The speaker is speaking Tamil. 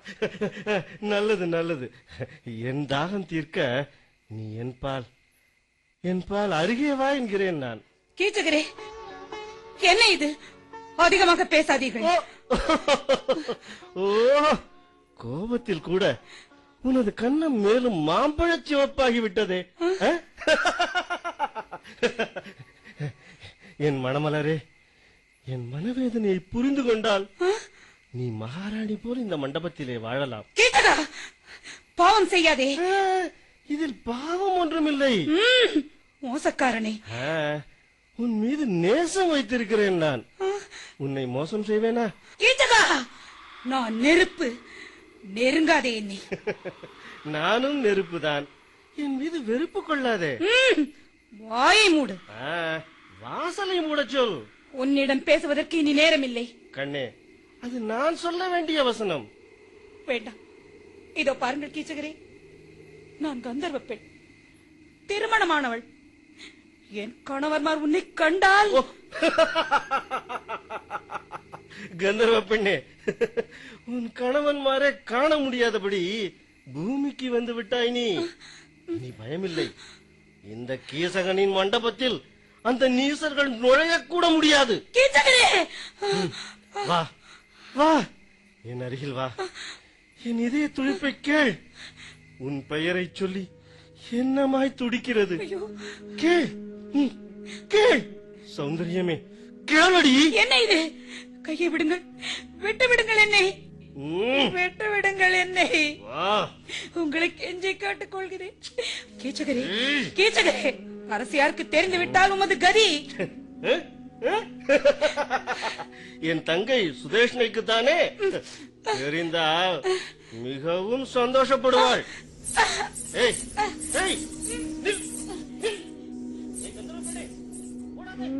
நல்லது நல்லது என் தாகம் தீர்க்க நீ என் பால் என் பால் அருகே வா என்கிறேன் நான் கீச்சகரே என்ன இது அதிகமாக பேசாதீர்கள் ஓ கோபத்தில் கூட உனது கண்ணம் மேலும் மாம்பழச் சிவப்பாகி விட்டதே ஆ? என் மணமலரே என் மனவேதனையை புரிந்து கொண்டால் நீ மகாராணி போல் இந்த மண்டபத்திலே வாழலாம் கீச்சகா பாவம் செய்யாதே ஆ, இதில் பாவம் ஒன்றுமில்லை ம், மோசக்காரனே ஆ, உன் மீது நேசம் வைத்திருக்கிறேன் நான் உன்னை மோசம் செய்வேனா கீச்சகா நான் நெருப்பு நெருங்காதே என்னை நானும் நெருப்புதான் என் மீது வெறுப்பு கொள்ளாதே ம், வாயை மூடு ஆ, வாசலை மூடச் சொல் உன்னிடம் பேசுவதற்கு இனி நேரமில்லை கண்ணே அது நான் சொல்ல வேண்டிய வசனம் வேண்டாம் இதோ பாருங்கள் கீச்சகரே நான் கந்தர்வ பெண் திருமணமானவள் என் கணவர்மார் உன்னை கண்டால் கந்தர்வ பெண்ணே உன் கணவன்மாரே காண முடியாதபடி பூமிக்கு வந்து விட்டாய் நீ நீ பயமில்லை இந்த கீசகனின் மண்டபத்தில் அந்த நீசர்கள் நுழையக்கூட முடியாது கீச்சகரே வா வா என் அருகில் வா என் இதய துடிப்பை கேள் உன் பெயரை சொல்லி என்னமாய் துடிக்கிறது கேள் ம், கேள் சௌந்தரியமே கேளடி என்ன இது கையை விடுங்கள் விட்டு விடுங்கள் என்னை ம், விட்டு விடுங்கள் என்னை வா உங்களை கெஞ்சி கேட்டுக் கொள்கிறேன் கீச்சகரே ஏய். கீச்சகரே அரசியாருக்கு தெரிந்து விட்டால் உமது கதி அஹ், அஹ். என் தங்கை சுதேஷ்ணைக்கு தானே தெரிந்தால் மிகவும் சந்தோஷப்படுவாள் ஏய்